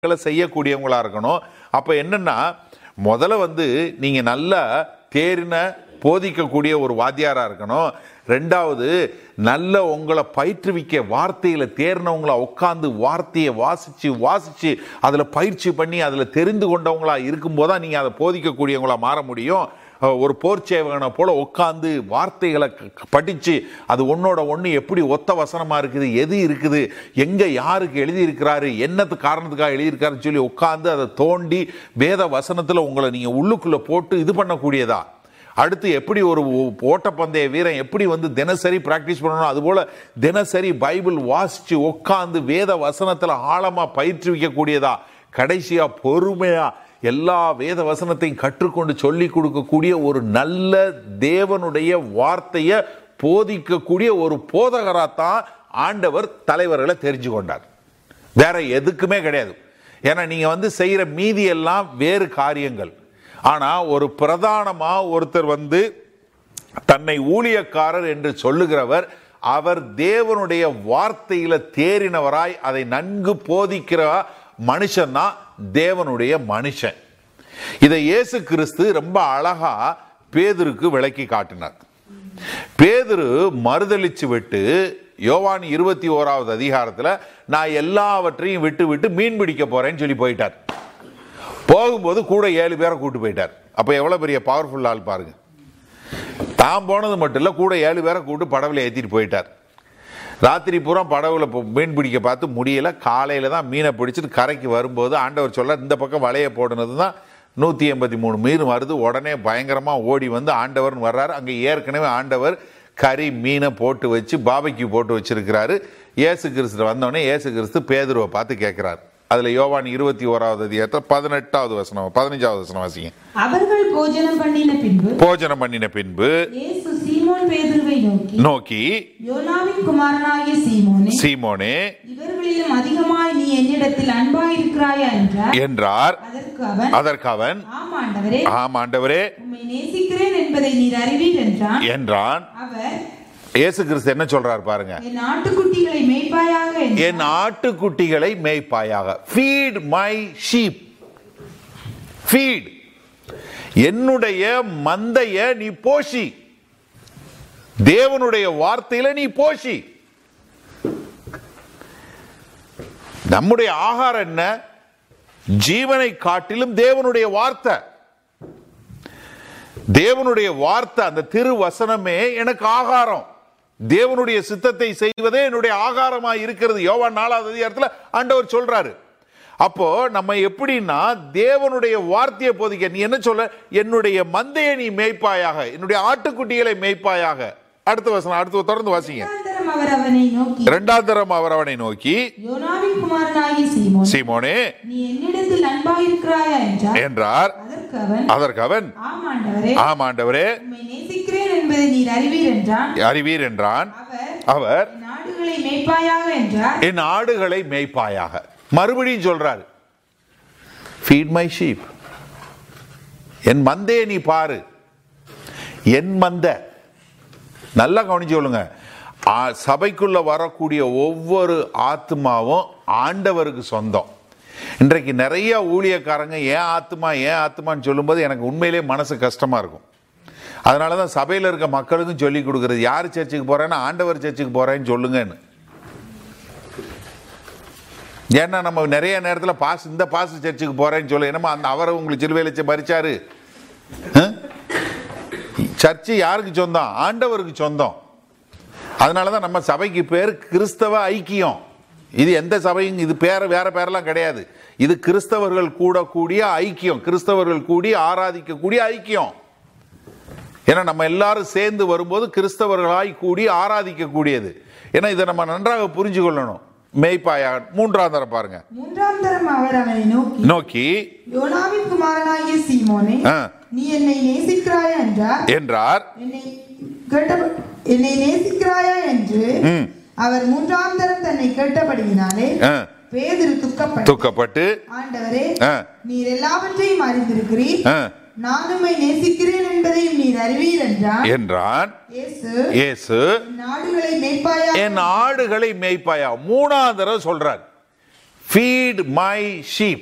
களை செய்யக்கூடியவங்களா இருக்கணும் அப்ப என்னன்னா முதல்ல வந்து நீங்க நல்லா தேறின போதிக்கக்கூடிய ஒரு வாத்தியாரா இருக்கணும் ரெண்டாவது நல்ல உங்களை பயிற்றுவிக்க வார்த்தையில தேர்னவங்களா உட்காந்து வார்த்தையை வாசிச்சு வாசிச்சு அதுல பயிற்சி பண்ணி அதுல தெரிந்து கொண்டவங்களா இருக்கும்போது தான் நீங்க அதை போதிக்கக்கூடியவங்களா மாற முடியும் அஹ் ஒரு போர்ச்சேவகனை போல உட்காந்து வார்த்தைகளை க- க- படிச்சு அது ஒன்னோட ஒன்று எப்படி ஒத்த வசனமா இருக்குது எது இருக்குது எங்க யாருக்கு எழுதியிருக்கிறாரு என்னத்து காரணத்துக்காக எழுதியிருக்காருன்னு சொல்லி உட்காந்து அதை தோண்டி வேத வசனத்துல உங்களை நீங்க உள்ளுக்குள்ள போட்டு இது பண்ணக்கூடியதா அடுத்து எப்படி ஒரு ஓ- ஓட்டப்பந்தய வீரன் எப்படி வந்து தினசரி பிராக்டிஸ் பண்ணணும் அதுபோல தினசரி பைபிள் வாசிச்சு உட்காந்து வேத வசனத்துல ஆழமா பயிற்றுவிக்கக்கூடியதா கடைசியா பொறுமையா எல்லா வேத வசனத்தையும் கற்றுக்கொண்டு சொல்லி கொடுக்கக்கூடிய ஒரு நல்ல தேவனுடைய வார்த்தையை போதிக்கக்கூடிய ஒரு போதகராத்தான் ஆண்டவர் தலைவர்களை தெரிஞ்சு கொண்டார் வேற எதுக்குமே கிடையாது ஏன்னா நீங்க வந்து செய்யற மீதி எல்லாம் வேறு காரியங்கள் ஆனா ஒரு பிரதானமா ஒருத்தர் வந்து தன்னை ஊழியக்காரர் என்று சொல்லுகிறவர் அவர் தேவனுடைய வார்த்தையில தேறினவராய் அதை நன்கு போதிக்கிற மனுஷன் தான் தேவனுடைய மனுஷன் இதை இயேசு கிறிஸ்து ரொம்ப அழகா பேதுருக்கு விளக்கி காட்டினார் பேதுரு மறுதளிச்சு விட்டு யோவான் இருபத்தி ஓராவது அதிகாரத்துல நான் எல்லாவற்றையும் விட்டு விட்டு மீன் பிடிக்க போறேன்னு சொல்லி போயிட்டார் போகும்போது கூட ஏழு பேரை கூட்டு போயிட்டார் அப்ப எவ்வளவு பெரிய பவர்ஃபுல் ஆள் பாருங்க தான் போனது மட்டும் இல்ல கூட ஏழு பேரை கூட்டு படகுல ஏத்திட்டு போயிட்டார் ராத்திரி பூரா படகுல போ- மீன் பிடிக்க பார்த்து முடியல காலையில தான் மீனை பிடிச்சிட்டு கரைக்கு வரும்போது ஆண்டவர் சொல்ல இந்த பக்கம் வலைய போடுனது தான் நூத்தி எண்பத்தி மூணு மீன் வருது உடனே பயங்கரமா ஓடி வந்து ஆண்டவர்னு வர்றாரு அங்க ஏற்கனவே ஆண்டவர் கறி மீனை போட்டு வச்சு பாபைக்கு போட்டு வச்சிருக்கிறாரு இயேசு கிறிஸ்து வந்தோடனே இயேசு கிறிஸ்து பேதுருவை பார்த்து கேட்கிறார் அதுல யோவான் இருபத்தி ஓராவது அதிகாரத்தில் பதினெட்டாவது வசனம் பதினஞ்சாவது வசனம் வாசிங்க அவர்கள் போஜனம் பண்ணின பின்பு போஜனம் பண்ணின பின்பு இயேசு சீமோன் பேதுருவை நோக்கி நோக்கி யோனாவின் குமாரனாகிய சீமோனே சீமோனே இவர்களிலும் அதிகமாய் நீ என்னிடத்தில் அன்பாயிருக்கிறாயா என்றார் என்றார் அதற்கு அவன் அதற்கு அவன் ஆம் ஆண்டவரே ஆம் ஆண்டவரே உம்மை நேசிக்கிறேன் என்பதை நீர் அறிவீர் என்றான் என்றான் அவர் இயேசு கிறிஸ்து என்ன சொல்றார் பாருங்க என் ஆட்டுக்குட்டிகளை மேய்ப்பாயாக என்றார். என் ஆட்டுக்குட்டிகளை மேய்ப்பாயாக ஃபீட் மை ஷீப் ஃபீட் என்னுடைய மந்தைய நீ போஷி தேவனுடைய வார்த்தையில நீ போஷி நம்முடைய ஆகாரம் என்ன ஜீவனை காட்டிலும் தேவனுடைய வார்த்தை தேவனுடைய வார்த்தை அந்த திரு வசனமே எனக்கு ஆகாரம் தேவனுடைய சித்தத்தை செய்வதே என்னுடைய ஆகாரமா இருக்கிறது யோவான் நாலாவது அதிகாரத்துல ஆண்டவர் சொல்றாரு அப்போ நம்ம எப்படின்னா தேவனுடைய வார்த்தையை போதிக்க நீ என்ன சொல்ல என்னுடைய மந்தையை நீ மேய்ப்பாயாக என்னுடைய ஆட்டுக்குட்டிகளை மேய்ப்பாயாக அடுத்த வசனம் அடுத்து தொடர்ந்து வாசிங்க இரண்டாந்தரம் அவர் அவனை நோக்கி இரண்டாம் தரம் அவர் அவனை நோக்கி யோனாவின் குமாரனாகிய சீமோன் சீமோனே நீ என்னிடத்தில் அன்பாயிருக்கிறாயா என்றார் என்றார் அதற்கு அவன் அதற்கு அவன் ஆம் ஆண்டவரே ஆம் ஆண்டவரே உம்மை நேசிக்கிறேன் என்பதை நீர் அறிவீர் என்றான் அறிவீர் என்றான் அவர் அவர் என் ஆடுகளை மேய்ப்பாயாக என்றார் என் ஆடுகளை மேய்ப்பாயாக மறுபடியும் சொல்றாரு ஃபீட் மை ஷீப் என் மந்தையை நீ பாரு என் மந்த நல்லா கவனிச்சு சொல்லுங்க ஆ, சபைக்குள்ள வரக்கூடிய ஒவ்வொரு ஆத்மாவும் ஆண்டவருக்கு சொந்தம் இன்றைக்கு நிறைய ஊழியக்காரங்க ஏன் ஆத்மா ஏன் ஆத்மான்னு சொல்லும்போது எனக்கு உண்மையிலேயே மனசு கஷ்டமா இருக்கும் அதனால தான் சபையில் இருக்க மக்களுக்கும் சொல்லி கொடுக்குறது யார் சர்ச்சுக்கு போறேன்னா ஆண்டவர் சர்ச்சுக்கு போறேன்னு சொல்லுங்கன்னு ஏன்னா நம்ம நிறைய நேரத்தில் பாஸ் இந்த பாஸ் சர்ச்சுக்கு போறேன்னு சொல்ல என்னமா அந்த அவரை உங்களுக்கு சிலுவையில் வச்சு மறிச்சாரு அஹ்? சர்ச்சு யாருக்கு சொந்தம் ஆண்டவருக்கு சொந்தம் அதனால தான் நம்ம சபைக்கு பேர் கிறிஸ்தவ ஐக்கியம் இது எந்த சபையும் இது பேர வேற பேரெல்லாம் கிடையாது இது கிறிஸ்தவர்கள் கூடக்கூடிய ஐக்கியம் கிறிஸ்தவர்கள் கூடி ஆராதிக்கக்கூடிய ஐக்கியம் ஏன்னா நம்ம எல்லாரும் சேர்ந்து வரும்போது கிறிஸ்தவர்களாய் கூடி ஆராதிக்கக்கூடியது ஏன்னா இதை நம்ம நன்றாக புரிஞ்சு கொள்ளணும் மேய்ப்பாயா மூன்றாம் தரம் பாருங்க மூன்றாம் தரம் அவர் அவனை நோக்கி நோக்கி யோனாவின் குமாரனாகிய சீமோனே ஆ, நீ என்னை நேசிக்கிறாயா என்றார் என்றார் என்னை கேட்ட என்னை நேசிக்கிறாயா என்று ம். அவர் மூன்றாம் தரம் தன்னை கேட்டபடியினாலே ஆ, பேதுரு துக்கப்பட்டு துக்கப்பட்டு ஆண்டவரே ஆ, நீர் எல்லாவற்றையும் அறிந்திருக்கிறீர் ஆ, நான் உம்மை நேசிக்கிறேன் என்பதையும் நீர் அறிவீர் என்றான் என்றான் இயேசு இயேசு நாடுகளை மேய்ப்பாயா என் ஆடுகளை மேய்ப்பாயா மூணாவது தடவை சொல்றார் ஃபீட் மை ஷீப்